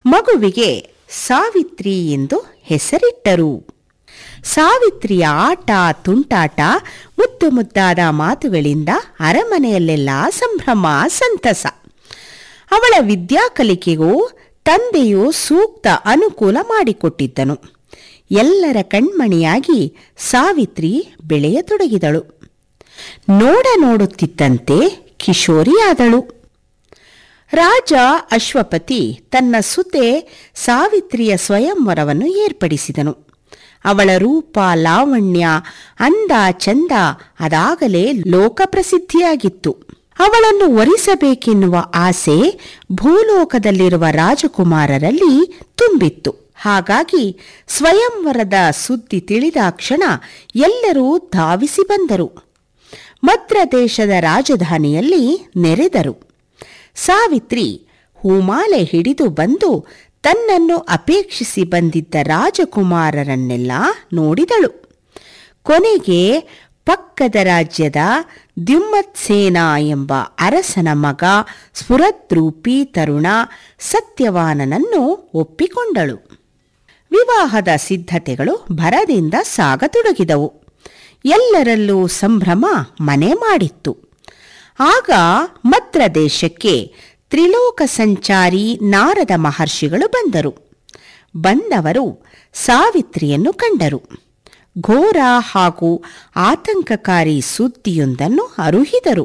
ಮಗುವಿಗೆ ಸಾವಿತ್ರಿ ಎಂದು ಹೆಸರಿಟ್ಟರು ಸಾವಿತ್ರಿಯ ಆಟ ತುಂಟಾಟ ಮುದ್ದು ಮುದ್ದಾದ ಮಾತುಗಳಿಂದ ಅರಮನೆಯಲ್ಲೆಲ್ಲ ಸಂಭ್ರಮ ಸಂತಸ ಅವಳ ವಿದ್ಯಾಕಲಿಕೆಗೂ ತಂದೆಯು ಸೂಕ್ತ ಅನುಕೂಲ ಮಾಡಿಕೊಟ್ಟಿದ್ದನು ಎಲ್ಲರ ಕಣ್ಮಣಿಯಾಗಿ ಸಾವಿತ್ರಿ ಬೆಳೆಯತೊಡಗಿದಳು ನೋಡ ನೋಡುತ್ತಿದ್ದಂತೆ ಕಿಶೋರಿಯಾದಳು ರಾಜ ಅಶ್ವಪತಿ ತನ್ನ ಸುತೆ ಸಾವಿತ್ರಿಯ ಸ್ವಯಂವರವನ್ನು ಏರ್ಪಡಿಸಿದನು ಅವಳ ರೂಪ ಲಾವಣ್ಯ ಅಂದ ಚಂದ ಅದಾಗಲೇ ಲೋಕಪ್ರಸಿದ್ಧಿಯಾಗಿತ್ತು ಅವಳನ್ನು ವರಿಸಬೇಕೆನ್ನುವ ಆಸೆ ಭೂಲೋಕದಲ್ಲಿರುವ ರಾಜಕುಮಾರರಲ್ಲಿ ತುಂಬಿತ್ತು ಹಾಗಾಗಿ ಸ್ವಯಂವರದ ಸುದ್ದಿ ತಿಳಿದಾಕ್ಷಣ ಎಲ್ಲರೂ ಧಾವಿಸಿ ಬಂದರು ಮದ್ರ ದೇಶದ ರಾಜಧಾನಿಯಲ್ಲಿ ನೆರೆದರು ಸಾವಿತ್ರಿ ಹೂಮಾಲೆ ಹಿಡಿದು ಬಂದು ತನ್ನನ್ನು ಅಪೇಕ್ಷಿಸಿ ಬಂದಿದ್ದ ರಾಜಕುಮಾರರನ್ನೆಲ್ಲ ನೋಡಿದಳು ಕೊನೆಗೆ ಪಕ್ಕದ ರಾಜ್ಯದ ದ್ಯುಮ್ಮತ್ಸೇನ ಎಂಬ ಅರಸನ ಮಗ ಸ್ಫುರದ್ರೂಪಿ ತರುಣ ಸತ್ಯವಾನನನ್ನು ಒಪ್ಪಿಕೊಂಡಳು ವಿವಾಹದ ಸಿದ್ಧತೆಗಳು ಭರದಿಂದ ಸಾಗತೊಡಗಿದವು ಎಲ್ಲರಲ್ಲೂ ಸಂಭ್ರಮ ಮನೆ ಮಾಡಿತ್ತು ಆಗ ಮದ್ರ ದೇಶಕ್ಕೆ ತ್ರಿಲೋಕ ಸಂಚಾರಿ ನಾರದ ಮಹರ್ಷಿಗಳು ಬಂದರು ಬಂದವರು ಸಾವಿತ್ರಿಯನ್ನು ಕಂಡರು ಘೋರ ಹಾಗೂ ಆತಂಕಕಾರಿ ಸುದ್ದಿಯೊಂದನ್ನು ಅರುಹಿದರು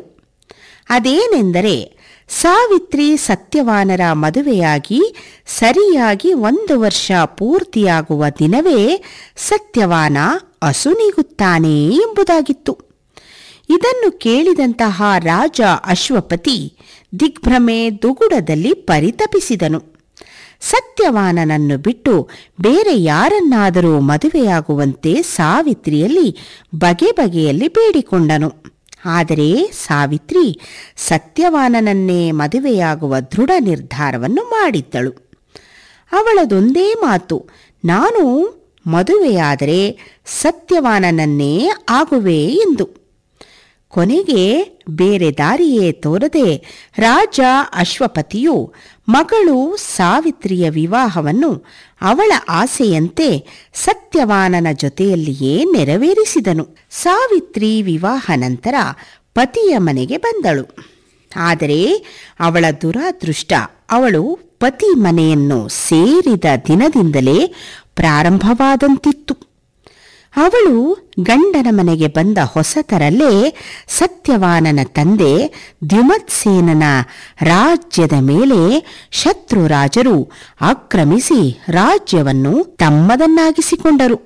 ಅದೇನೆಂದರೆ ಸಾವಿತ್ರಿ ಸತ್ಯವಾನರ ಮದುವೆಯಾಗಿ ಸರಿಯಾಗಿ ಒಂದು ವರ್ಷ ಪೂರ್ತಿಯಾಗುವ ದಿನವೇ ಸತ್ಯವಾನ ಅಸುನೀಗುತ್ತಾನೆ ಎಂಬುದಾಗಿತ್ತು ಇದನ್ನು ಕೇಳಿದಂತಹ ರಾಜ ಅಶ್ವಪತಿ ದಿಗ್ಭ್ರಮೆ ದುಗುಡದಲ್ಲಿ ಪರಿತಪಿಸಿದನು ಸತ್ಯವಾನನನ್ನು ಬಿಟ್ಟು ಬೇರೆ ಯಾರನ್ನಾದರೂ ಮದುವೆಯಾಗುವಂತೆ ಸಾವಿತ್ರಿಯಲ್ಲಿ ಬಗೆ ಬಗೆಯಲ್ಲಿ ಬೇಡಿಕೊಂಡನು ಆದರೆ ಸಾವಿತ್ರಿ ಸತ್ಯವಾನನನ್ನೇ ಮದುವೆಯಾಗುವ ದೃಢ ನಿರ್ಧಾರವನ್ನು ಮಾಡಿದ್ದಳು ಅವಳದೊಂದೇ ಮಾತು ನಾನು ಮದುವೆಯಾದರೆ ಸತ್ಯವಾನನನ್ನೇ ಆಗುವೆ ಎಂದು ಕೊನೆಗೆ ಬೇರೆ ದಾರಿಯೇ ತೋರದೆ ರಾಜ ಅಶ್ವಪತಿಯು ಮಗಳು ಸಾವಿತ್ರಿಯ ವಿವಾಹವನ್ನು ಅವಳ ಆಸೆಯಂತೆ ಸತ್ಯವಾನನ ಜೊತೆಯಲ್ಲಿಯೇ ನೆರವೇರಿಸಿದನು ಸಾವಿತ್ರಿ ವಿವಾಹ ನಂತರ ಪತಿಯ ಮನೆಗೆ ಬಂದಳು ಆದರೆ ಅವಳ ದುರಾದೃಷ್ಟ ಅವಳು ಪತಿ ಮನೆಯನ್ನು ಸೇರಿದ ದಿನದಿಂದಲೇ ಪ್ರಾರಂಭವಾದಂತಿತ್ತು ಅವಳು ಗಂಡನ ಮನೆಗೆ ಬಂದ ಹೊಸತರಲ್ಲೇ ಸತ್ಯವಾನನ ತಂದೆ ದ್ಯುಮತ್ಸೇನನ ರಾಜ್ಯದ ಮೇಲೆ ಶತ್ರು ರಾಜರು ಆಕ್ರಮಿಸಿ ರಾಜ್ಯವನ್ನು ತಮ್ಮದನ್ನಾಗಿಸಿಕೊಂಡರು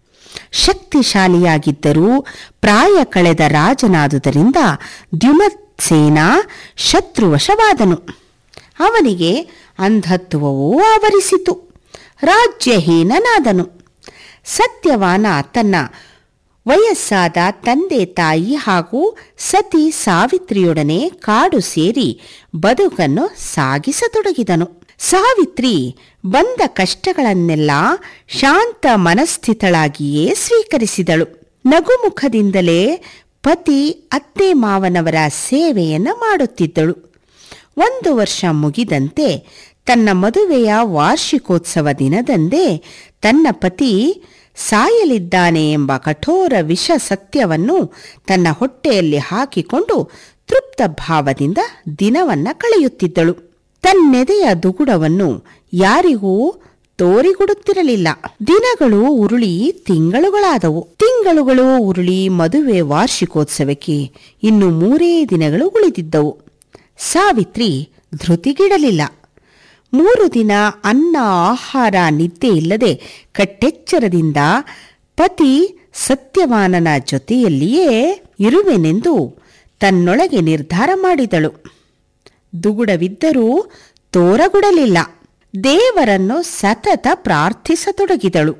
ಶಕ್ತಿಶಾಲಿಯಾಗಿದ್ದರೂ ಪ್ರಾಯ ಕಳೆದ ರಾಜನಾದುದರಿಂದ ದ್ಯುಮತ್ಸೇನ ಶತ್ರುವಶವಾದನು ಅವನಿಗೆ ಅಂಧತ್ವವೂ ಆವರಿಸಿತು ರಾಜ್ಯಹೀನನಾದನು ಸತ್ಯವಾನ ತನ್ನ ವಯಸ್ಸಾದ ತಂದೆ ತಾಯಿ ಹಾಗೂ ಸತಿ ಸಾವಿತ್ರಿಯೊಡನೆ ಕಾಡು ಸೇರಿ ಬದುಕನ್ನು ಸಾಗಿಸತೊಡಗಿದನು ಸಾವಿತ್ರಿ ಬಂದ ಕಷ್ಟಗಳನ್ನೆಲ್ಲ ಶಾಂತ ಮನಸ್ಥಿತಳಾಗಿಯೇ ಸ್ವೀಕರಿಸಿದಳು ನಗುಮುಖದಿಂದಲೇ ಪತಿ ಅತ್ತೆ ಮಾವನವರ ಸೇವೆಯನ್ನು ಮಾಡುತ್ತಿದ್ದಳು ಒಂದು ವರ್ಷ ಮುಗಿದಂತೆ ತನ್ನ ಮದುವೆಯ ವಾರ್ಷಿಕೋತ್ಸವ ದಿನದಂದೇ ತನ್ನ ಪತಿ ಸಾಯಲಿದ್ದಾನೆ ಎಂಬ ಕಠೋರ ವಿಷ ಸತ್ಯವನ್ನು ತನ್ನ ಹೊಟ್ಟೆಯಲ್ಲಿ ಹಾಕಿಕೊಂಡು ತೃಪ್ತ ಭಾವದಿಂದ ದಿನವನ್ನ ಕಳೆಯುತ್ತಿದ್ದಳು ತನ್ನೆದೆಯ ದುಗುಡವನ್ನು ಯಾರಿಗೂ ತೋರಿಕೊಡುತ್ತಿರಲಿಲ್ಲ ದಿನಗಳು ಉರುಳಿ ತಿಂಗಳುಗಳಾದವು ತಿಂಗಳುಗಳು ಉರುಳಿ ಮದುವೆ ವಾರ್ಷಿಕೋತ್ಸವಕ್ಕೆ ಇನ್ನು ಮೂರೇ ದಿನಗಳು ಉಳಿದಿದ್ದವು ಸಾವಿತ್ರಿ ಧೃತಿಗಿಡಲಿಲ್ಲ ಮೂರು ದಿನ ಅನ್ನ ಆಹಾರ ನಿದ್ದೆ ಇಲ್ಲದೆ ಕಟ್ಟೆಚ್ಚರದಿಂದ ಪತಿ ಸತ್ಯವಾನನ ಜೊತೆಯಲ್ಲಿಯೇ ಇರುವೆನೆಂದು ತನ್ನೊಳಗೆ ನಿರ್ಧಾರ ಮಾಡಿದಳು ದುಗುಡವಿದ್ದರೂ ತೋರಗುಡಲಿಲ್ಲ ದೇವರನ್ನು ಸತತ ಪ್ರಾರ್ಥಿಸತೊಡಗಿದಳು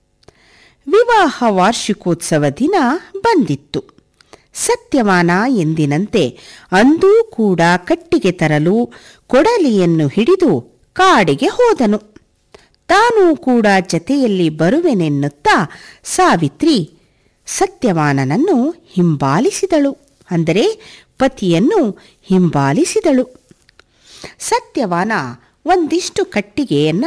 ವಿವಾಹ ವಾರ್ಷಿಕೋತ್ಸವ ದಿನ ಬಂದಿತ್ತು ಸತ್ಯವಾನ ಎಂದಿನಂತೆ ಅಂದೂ ಕೂಡ ಕಟ್ಟಿಗೆ ತರಲು ಕೊಡಲಿಯನ್ನು ಹಿಡಿದು ಕಾಡಿಗೆ ಹೋದನು ತಾನೂ ಕೂಡ ಜತೆಯಲ್ಲಿ ಬರುವೆನೆನ್ನುತ್ತಾ ಸಾವಿತ್ರಿ ಸತ್ಯವಾನನನ್ನು ಹಿಂಬಾಲಿಸಿದಳು ಅಂದರೆ ಪತಿಯನ್ನು ಹಿಂಬಾಲಿಸಿದಳು ಸತ್ಯವಾನ ಒಂದಿಷ್ಟು ಕಟ್ಟಿಗೆಯನ್ನ